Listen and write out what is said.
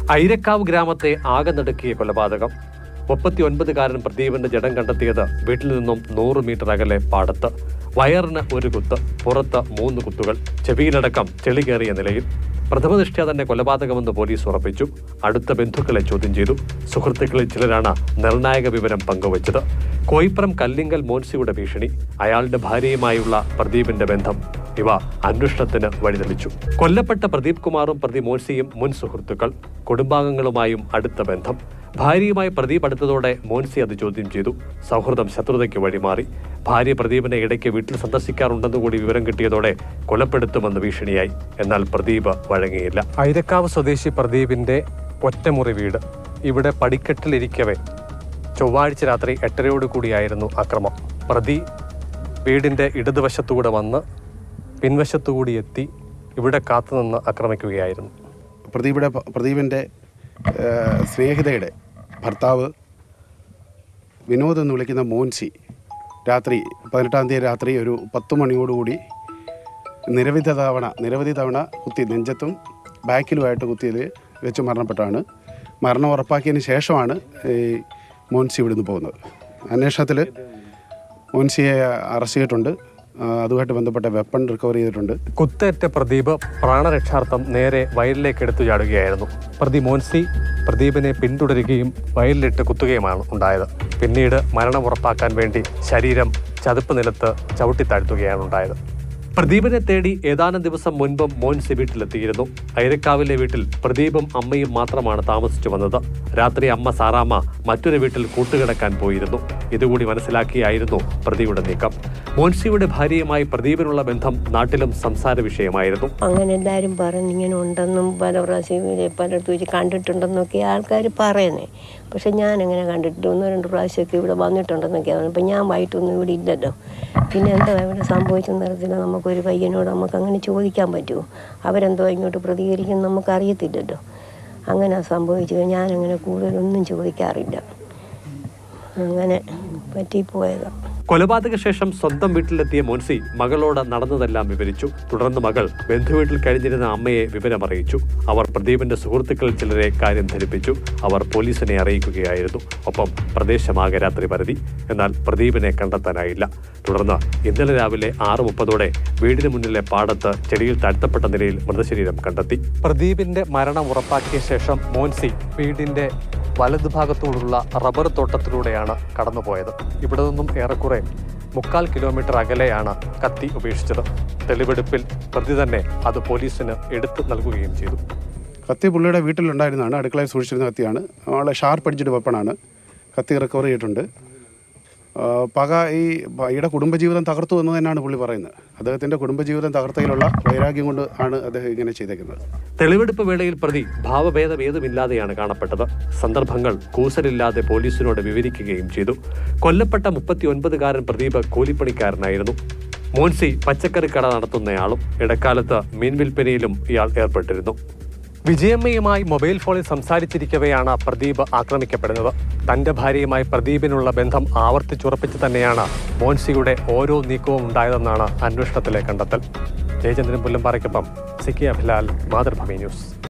ഐരക്കാവ് ഗ്രാമത്തെ ആകെ നടുക്കിയ കൊലപാതകം മുപ്പത്തി ഒൻപതുകാരൻ പ്രദീപിന്റെ ജഡം കണ്ടെത്തിയത് വീട്ടിൽ നിന്നും നൂറ് മീറ്റർ അകലെ പാടത്ത് വയറിന് ഒരു കുത്ത് പുറത്ത് മൂന്ന് കുത്തുകൾ ചെവിയിലടക്കം ചെളി കയറിയ നിലയിൽ പ്രഥമദൃഷ്ട്യാ തന്നെ കൊലപാതകമെന്ന് പോലീസ് ഉറപ്പിച്ചു അടുത്ത ബന്ധുക്കളെ ചോദ്യം ചെയ്തു സുഹൃത്തുക്കളിൽ ചിലരാണ് നിർണായക വിവരം പങ്കുവച്ചത് കോയിപ്പുറം കല്ലിങ്കൽ മോൻസിയുടെ ഭീഷണി അയാളുടെ ഭാര്യയുമായുള്ള പ്രദീപിന്റെ ബന്ധം ഇവ അന്വേഷണത്തിന് വഴിതെളിച്ചു കൊല്ലപ്പെട്ട പ്രദീപ് കുമാറും പ്രതി മോൻസിയും മുൻ സുഹൃത്തുക്കൾ കുടുംബാംഗങ്ങളുമായും അടുത്ത ബന്ധം ഭാര്യയുമായി പ്രദീപ് അടുത്തതോടെ മോൻസി അത് ചോദ്യം ചെയ്തു സൗഹൃദം ശത്രുതയ്ക്ക് വഴിമാറി ഭാര്യ പ്രദീപിനെ ഇടയ്ക്ക് വീട്ടിൽ സന്ദർശിക്കാറുണ്ടെന്ന് കൂടി വിവരം കിട്ടിയതോടെ കൊലപ്പെടുത്തുമെന്ന് ഭീഷണിയായി എന്നാൽ പ്രദീപ് വഴങ്ങിയില്ല ഐരക്കാവ് സ്വദേശി പ്രദീപിന്റെ ഒറ്റമുറി വീട് ഇവിടെ പടിക്കെട്ടിലിരിക്കവേ ചൊവ്വാഴ്ച രാത്രി എട്ടരയോട് കൂടിയായിരുന്നു അക്രമം പ്രതി വീടിന്റെ ഇടതുവശത്തുകൂടെ വന്ന് പിൻവശത്തുകൂടി എത്തി ഇവിടെ കാത്തുനിന്ന് ആക്രമിക്കുകയായിരുന്നു പ്രദീപിയുടെ പ്രദീപിൻ്റെ ഏഹ്, സ്നേഹിതയുടെ ഭർത്താവ് വിനോദ് എന്ന് വിളിക്കുന്ന മോൻസി രാത്രി പതിനെട്ടാം തീയതി രാത്രി ഒരു പത്ത് മണിയോടുകൂടി നിരവധി തവണ നിരവധി തവണ കുത്തി നെഞ്ചത്തും ബാക്കിലുമായിട്ട് കുത്തിയത് വെച്ച് മരണപ്പെട്ടാണ് മരണം ഉറപ്പാക്കിയതിന് ശേഷമാണ് ഈ മോൻസി ഇവിടുന്ന് പോകുന്നത് അന്വേഷണത്തിൽ മോൻസിയെ അറസ്റ്റ് ചെയ്തിട്ടുണ്ട് ആ, അതുമായിട്ട് ബന്ധപ്പെട്ട വെപ്പൺ റിക്കവർ ചെയ്തിട്ടുണ്ട് കുത്തേറ്റ പ്രദീപ് പ്രാണരക്ഷാർത്ഥം നേരെ വയലിലേക്ക് എടുത്തു ചാടുകയായിരുന്നു പ്രതി മോൻസി പ്രദീപിനെ പിന്തുടരുകയും വയലിലിട്ട് കുത്തുകയുമാണ് ഉണ്ടായത് പിന്നീട് മരണം ഉറപ്പാക്കാൻ വേണ്ടി ശരീരം ചതുപ്പ് നിലത്ത് ചവിട്ടിത്താഴ്ത്തുകയാണ് ഉണ്ടായത് പ്രദീപിനെ തേടി ഏതാനും ദിവസം മുൻപും മോൻസി വീട്ടിലെത്തിയിരുന്നു ഐരക്കാവിലെ വീട്ടിൽ പ്രദീപും അമ്മയും മാത്രമാണ് താമസിച്ചു വന്നത് രാത്രി അമ്മ സാറാമ്മ മറ്റൊരു വീട്ടിൽ കൂട്ടുകിടക്കാൻ പോയിരുന്നു ഇതുകൂടി മനസ്സിലാക്കിയായിരുന്നു പ്രതിയുടെ നീക്കം മോൻസിയുടെ ഭാര്യയുമായി പ്രദീപിനുള്ള ബന്ധം നാട്ടിലും സംസാര വിഷയമായിരുന്നു അങ്ങനെ എല്ലാവരും പറഞ്ഞ് ഇങ്ങനെ ഉണ്ടെന്നും പല പ്രാവശ്യം ഇത് പലയിടത്തും വെച്ച് കണ്ടിട്ടുണ്ടെന്നൊക്കെ ആൾക്കാർ പറയുന്നേ പക്ഷെ ഞാൻ അങ്ങനെ കണ്ടിട്ടില്ല ഒന്നോ രണ്ടോ പ്രാവശ്യമൊക്കെ ഇവിടെ വന്നിട്ടുണ്ടെന്നൊക്കെയാണ് അപ്പം ഞാൻ വൈകിട്ടൊന്നും ഇവിടെ ഇല്ലല്ലോ പിന്നെ എന്താ ഇവിടെ സംഭവിച്ചെന്ന് അറിയത്തില്ല നമുക്കൊരു പയ്യനോട് നമുക്ക് അങ്ങനെ ചോദിക്കാൻ പറ്റുമോ അവരെന്തോ ഇങ്ങോട്ട് പ്രതികരിക്കും നമുക്ക് അറിയത്തില്ലല്ലോ അങ്ങനെ സംഭവിച്ചത് ഞാനങ്ങനെ കൂടുതലൊന്നും ചോദിക്കാറില്ല അങ്ങനെ പറ്റിപ്പോയതാണ് കൊലപാതക ശേഷം സ്വന്തം വീട്ടിലെത്തിയ മോൻസി മകളോട് നടന്നതെല്ലാം വിവരിച്ചു തുടർന്ന് മകൾ ബന്ധുവീട്ടിൽ കഴിഞ്ഞിരുന്ന അമ്മയെ വിവരമറിയിച്ചു അവർ പ്രദീപിന്റെ സുഹൃത്തുക്കളിൽ ചിലരെ കാര്യം ധരിപ്പിച്ചു അവർ പോലീസിനെ അറിയിക്കുകയായിരുന്നു ഒപ്പം പ്രദേശമാകെ രാത്രി പരതി എന്നാൽ പ്രദീപിനെ കണ്ടെത്താനായില്ല തുടർന്ന് ഇന്നലെ രാവിലെ ആറ് മുപ്പതോടെ വീടിന് മുന്നിലെ പാടത്ത് ചെടിയിൽ താഴ്ത്തപ്പെട്ട നിലയിൽ മൃതശരീരം കണ്ടെത്തി പ്രദീപിന്റെ മരണം ഉറപ്പാക്കിയ ശേഷം മോൻസി വീടിന്റെ വലതുഭാഗത്തോടുള്ള റബ്ബർ തോട്ടത്തിലൂടെയാണ് കടന്നുപോയത് ഇവിടെ നിന്നും ഏറെക്കുറെ മുക്കാൽ കിലോമീറ്റർ അകലെയാണ് കത്തി ഉപേക്ഷിച്ചത് തെളിവെടുപ്പിൽ പ്രതി തന്നെ അത് പോലീസിന് എടുത്തു നൽകുകയും ചെയ്തു കത്തി പുള്ളിയുടെ വീട്ടിലുണ്ടായിരുന്നതാണ് അടുക്കളയിൽ സൂക്ഷിച്ചിരുന്ന കത്തിയാണ് ആളെ ഷാർപ്പ് അടിച്ചിട്ട് വെപ്പണാണ് കത്തി റിക്കവർ ചെയ്തിട്ടുണ്ട് ആ, പക ഈ ഈയുടെ കുടുംബജീവിതം തകർത്തു എന്ന് തന്നെയാണ് പുള്ളി പറയുന്നത് അദ്ദേഹത്തിൻ്റെ കുടുംബജീവിതം തകർത്തതിലുള്ള വൈരാഗ്യം കൊണ്ട് ആണ് അദ്ദേഹം ഇങ്ങനെ ചെയ്തേക്കുന്നത് തെളിവെടുപ്പ് വേളയിൽ പ്രതി ഭാവഭേദഭേദമില്ലാതെയാണ് കാണപ്പെട്ടത് സന്ദർഭങ്ങൾ കൂസലില്ലാതെ പോലീസിനോട് വിവരിക്കുകയും ചെയ്തു കൊല്ലപ്പെട്ട മുപ്പത്തിയൊൻപതുകാരൻ പ്രദീപ് കൂലിപ്പണിക്കാരനായിരുന്നു മോൻസി പച്ചക്കറിക്കട നടത്തുന്നയാളും ഇടക്കാലത്ത് മീൻ വിൽപ്പനയിലും ഇയാൾ ഏർപ്പെട്ടിരുന്നു വിജയമ്മയുമായി മൊബൈൽ ഫോണിൽ സംസാരിച്ചിരിക്കവെയാണ് പ്രദീപ് ആക്രമിക്കപ്പെടുന്നത് തന്റെ ഭാര്യയുമായി പ്രദീപിനുള്ള ബന്ധം ആവർത്തിച്ചുറപ്പിച്ച് തന്നെയാണ് മോൻസിയുടെ ഓരോ നീക്കവും ഉണ്ടായതെന്നാണ് അന്വേഷണത്തിലെ കണ്ടെത്തൽ ജയചന്ദ്രൻ പുല്ലമ്പാറയ്ക്കൊപ്പം സിക്കി അഭിലാൽ മാതൃഭൂമി ന്യൂസ്